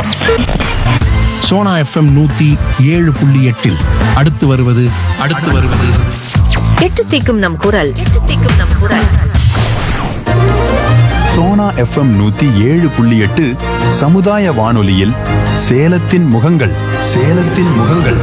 Sona FM நூத்தி ஏழு புள்ளி எட்டில் அடுத்து வருவது அடுத்து வருவது எட்டு தீக்கும் நம் குரல் எட்டு தீக்கும் நம் குரல் சோனா எஃப்எம் நூத்தி ஏழு புள்ளி எட்டு சமுதாய வானொலியில் சேலத்தின் முகங்கள் சேலத்தின் முகங்கள்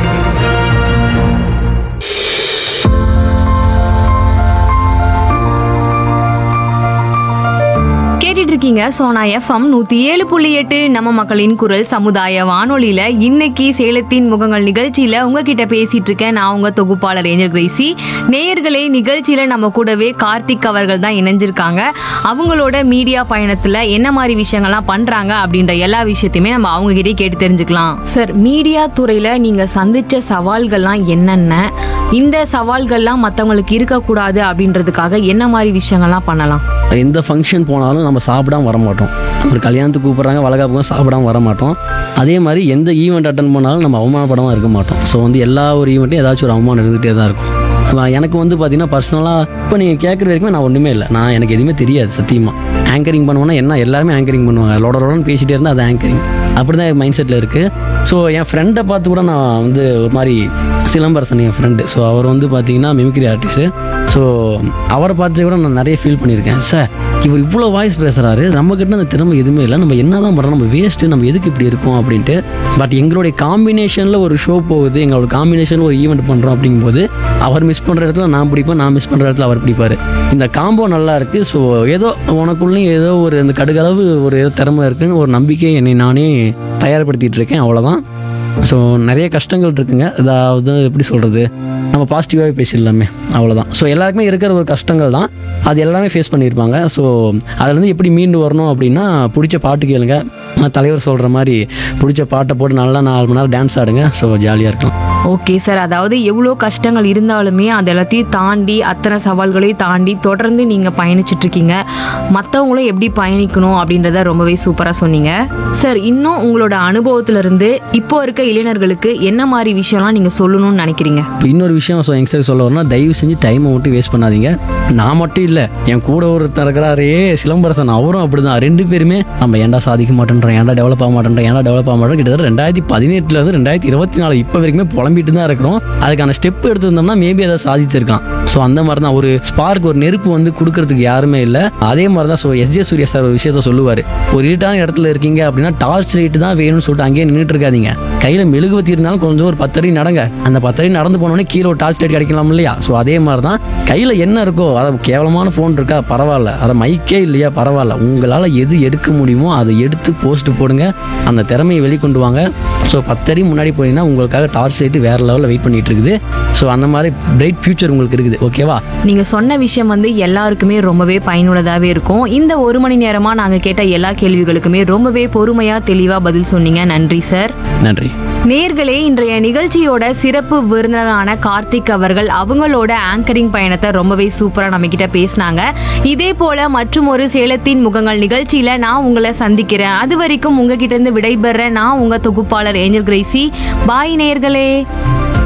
கேட்டுட்டு இருக்கீங்க சோனா எஃப்எம் நூத்தி ஏழு புள்ளி எட்டு நம்ம மக்களின் குரல் சமுதாய வானொலியில இன்னைக்கு சேலத்தின் முகங்கள் நிகழ்ச்சியில உங்ககிட்ட பேசிட்டு இருக்கேன் நான் உங்க தொகுப்பாளர் ஏஞ்சல் கிரேசி நேயர்களே நிகழ்ச்சியில நம்ம கூடவே கார்த்திக் அவர்கள் தான் இணைஞ்சிருக்காங்க அவங்களோட மீடியா பயணத்துல என்ன மாதிரி விஷயங்கள்லாம் பண்றாங்க அப்படின்ற எல்லா விஷயத்தையுமே நம்ம அவங்க கிட்டே கேட்டு தெரிஞ்சுக்கலாம் சார் மீடியா துறையில நீங்க சந்திச்ச சவால்கள்லாம் என்னென்ன இந்த சவால்கள்லாம் மத்தவங்களுக்கு இருக்கக்கூடாது அப்படின்றதுக்காக என்ன மாதிரி விஷயங்கள்லாம் பண்ணலாம் எந்த ஃபங்க்ஷன் போனாலும் நம்ம சாப்பிடாம வர மாட்டோம் ஒரு கல்யாணத்துக்கு கூப்பிட்றாங்க வளகாப்புக்கும் சாப்பிடாம வர மாட்டோம் அதே மாதிரி எந்த ஈவெண்ட் அட்டன் பண்ணாலும் நம்ம அவமானப்படமாக இருக்க மாட்டோம் ஸோ வந்து எல்லா ஒரு ஈவெண்ட்டும் ஏதாச்சும் ஒரு அவமானம் இருந்துகிட்டே தான் இருக்கும் அப்ப எனக்கு வந்து பார்த்தீங்கன்னா பர்சனலாக இப்போ நீங்கள் கேட்குற வரைக்கும் நான் ஒன்றுமே இல்லை நான் எனக்கு எதுவுமே தெரியாது சத்தியமாக ஆங்கரிங் பண்ணுவேன்னா என்ன எல்லாருமே ஆங்கரிங் பண்ணுவாங்க லோட லோடன்னு பேசிட்டே இருந்தால் அது ஆங்கரிங் அப்படி தான் என் மைண்ட் செட்டில் இருக்குது ஸோ என் ஃப்ரெண்டை பார்த்து கூட நான் வந்து ஒரு மாதிரி சிலம்பரசன் என் ஃப்ரெண்டு ஸோ அவர் வந்து பார்த்தீங்கன்னா மிமிக்ரி ஆர்டிஸ்ட்டு ஸோ அவரை பார்த்து கூட நான் நிறைய ஃபீல் பண்ணியிருக்கேன் சார் இவர் இவ்வளோ வாய்ஸ் பேசுகிறாரு நம்மக்கிட்ட அந்த திறமை எதுவுமே இல்லை நம்ம என்ன தான் பண்ணுறோம் நம்ம வேஸ்ட்டு நம்ம எதுக்கு இப்படி இருக்கோம் அப்படின்ட்டு பட் எங்களுடைய காம்பினேஷனில் ஒரு ஷோ போகுது எங்களோட காம்பினேஷனில் ஒரு ஈவெண்ட் பண்ணுறோம் அப்படிங்கும்போது அவர் மிஸ் பண்ணுற இடத்துல நான் பிடிப்பேன் நான் மிஸ் பண்ணுற இடத்துல அவர் பிடிப்பார் இந்த காம்போ நல்லா இருக்குது ஸோ ஏதோ உனக்குள்ளேயும் ஏதோ ஒரு இந்த கடுகளவு ஒரு ஏதோ திறமை இருக்குன்னு ஒரு நம்பிக்கை என்னை நானே தயார்படுத்திட்டு இருக்கேன் அவ்வளோதான் ஸோ நிறைய கஷ்டங்கள் இருக்குங்க அதாவது எப்படி சொல்கிறது நம்ம பாசிட்டிவாகவே பேசிடலாமே அவ்வளோதான் ஸோ எல்லாருக்குமே இருக்கிற ஒரு கஷ்டங்கள் தான் அது எல்லாமே ஃபேஸ் பண்ணியிருப்பாங்க ஸோ அதுலேருந்து எப்படி மீண்டு வரணும் அப்படின்னா பிடிச்ச பாட்டு கேளுங்க நான் தலைவர் சொல்கிற மாதிரி பிடிச்ச பாட்டை போட்டு நல்லா நாலு மணி நேரம் டான்ஸ் ஆடுங்க ஸோ ஜாலியாக இருக்கலாம் ஓகே சார் அதாவது எவ்வளோ கஷ்டங்கள் இருந்தாலுமே அது எல்லாத்தையும் தாண்டி அத்தனை சவால்களையும் தாண்டி தொடர்ந்து நீங்கள் பயணிச்சுட்டு இருக்கீங்க மற்றவங்களும் எப்படி பயணிக்கணும் அப்படின்றத ரொம்பவே சூப்பராக சொன்னீங்க சார் இன்னும் உங்களோட அனுபவத்துல இருந்து இப்போ இருக்க இளைஞர்களுக்கு என்ன மாதிரி விஷயம்லாம் நீங்கள் சொல்லணும்னு நினைக்கிறீங்க இப்போ இன்னொரு விஷயம் ஸோ யங்ஸ்டர் சொல்ல வரணும்னா தயவு செஞ்சு டைமை மட்டும் வேஸ்ட் பண்ணாதீங்க நான் மட்டும் இல்லை என் கூட ஒருத்தர் இருக்கிறாரே சிலம்பரசன் அவரும் அப்படிதான் ரெண்டு பேருமே நம்ம ஏன்டா சாதிக்க மாட்டேன்றோம் ஏன்டா டெவலப் ஆக மாட்டேன்றோம் ஏன்டா டெவலப் ஆக மாட்டோம் கிட்டத்தட்ட ரெண்டாயிரத்தி பதினெட்டுல இருந்து ரெண்டாயிரத்தி இருபத்தி நாலு இப்போ வரைக்குமே புலம்பிட்டு தான் இருக்கிறோம் அதுக்கான ஸ்டெப் எடுத்திருந்தோம்னா மேபி அதை சாதிச்சிருக்கலாம் ஸோ அந்த மாதிரி தான் ஒரு ஸ்பார்க் ஒரு நெருப்பு வந்து கொடுக்கறதுக்கு யாருமே இல்லை அதே மாதிரி தான் ஸோ எஸ்ஜே சூர்யா சார் ஒரு விஷயத்த சொல்லுவார் ஒரு இருட்டான இடத்துல இருக்கீங்க அப்படின்னா டார்ச் லைட் தான் வேணும்னு சொல்லிட்டு அங்கேயே நின்றுட்டு இருக்காதீங்க கையில் மெழுகுவத்தி இருந்தாலும் கொஞ்சம் ஒரு பத்தடி நடங்க அந்த பத்தடி நடந்து போனோடனே கீழே ஒரு டார்ச் லைட் கிடைக்கலாம் இல்லையா ஸோ அதே மாதிரி தான் கையில் என்ன இருக்கோ அதை கேவலமான ஃபோன் இருக்கா பரவாயில்ல அதை மைக்கே இல்லையா பரவாயில்ல உங்களால் எது எடுக்க முடியுமோ அதை எடுத்து போஸ்ட் போடுங்க அந்த திறமையை வெளிக்கொண்டு வாங்க ஸோ பத்தடி முன்னாடி போனீங்கன்னா உங்களுக்காக டார்ச் லைட்டு வேற லெவலில் வெயிட் பண்ணிட்டு இருக்குது ஸோ அந்த மாதிரி பிரைட் ஃபியூச்சர் உங்களுக்கு இருக்குது ஓகேவா நீங்க சொன்ன விஷயம் வந்து எல்லாருக்குமே ரொம்பவே பயனுள்ளதாவே இருக்கும் இந்த ஒரு மணி நேரமா நாங்க கேட்ட எல்லா கேள்விகளுக்குமே ரொம்பவே பொறுமையா தெளிவா பதில் சொன்னீங்க நன்றி சார் நன்றி நேர்களே இன்றைய நிகழ்ச்சியோட சிறப்பு விருந்தினரான கார்த்திக் அவர்கள் அவங்களோட ஆங்கரிங் பயணத்தை ரொம்பவே சூப்பரா நம்ம கிட்ட பேசினாங்க இதே போல மற்றும் ஒரு சேலத்தின் முகங்கள் நிகழ்ச்சியில நான் உங்களை சந்திக்கிறேன் அது வரைக்கும் உங்ககிட்ட இருந்து விடைபெற நான் உங்க தொகுப்பாளர் ஏஞ்சல் கிரேசி பாய் நேர்களே